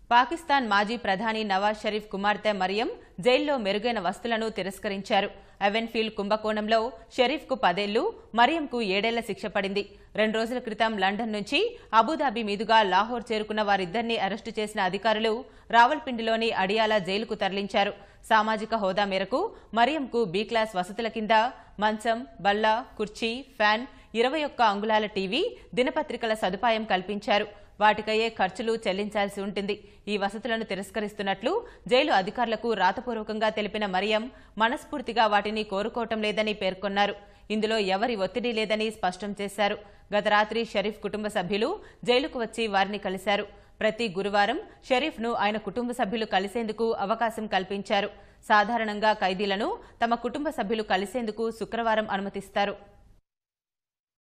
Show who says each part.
Speaker 1: పాకిస్తాన్ మాజీ ప్రధాని నవాజ్ షరీఫ్ కుమార్తె మరియం జైల్లో మెరుగైన వస్తువులను తిరస్కరించారు అవెన్ఫీల్డ్ కుంభకోణంలో షరీఫ్కు పదేళ్లు మరియంకు ఏడేళ్ల శిక్ష పడింది రెండు రోజుల క్రితం లండన్ నుంచి అబుదాబి మీదుగా లాహోర్ చేరుకున్న వారిద్దరిని అరెస్టు చేసిన అధికారులు రావల్పిండిలోని అడియాలా జైలుకు తరలించారు సామాజిక హోదా మేరకు మరియంకు బి క్లాస్ వసతుల కింద మంచం బల్ల కుర్చీ ఫ్యాన్ ఇరవై ఒక్క అంగుళాల టీవీ దినపత్రికల సదుపాయం కల్పించారు వాటికయ్యే ఖర్చులు చెల్లించాల్సి ఉంటుంది ఈ వసతులను తిరస్కరిస్తున్నట్లు జైలు అధికారులకు రాతపూర్వకంగా తెలిపిన మరియం మనస్ఫూర్తిగా వాటిని కోరుకోవటం లేదని పేర్కొన్నారు ఇందులో ఎవరి ఒత్తిడి లేదని స్పష్టం చేశారు గత రాత్రి షరీఫ్ కుటుంబ సభ్యులు జైలుకు వచ్చి వారిని కలిశారు ప్రతి గురువారం షరీఫ్ను ఆయన కుటుంబ సభ్యులు కలిసేందుకు అవకాశం కల్పించారు సాధారణంగా ఖైదీలను తమ కుటుంబ సభ్యులు కలిసేందుకు శుక్రవారం అనుమతిస్తారు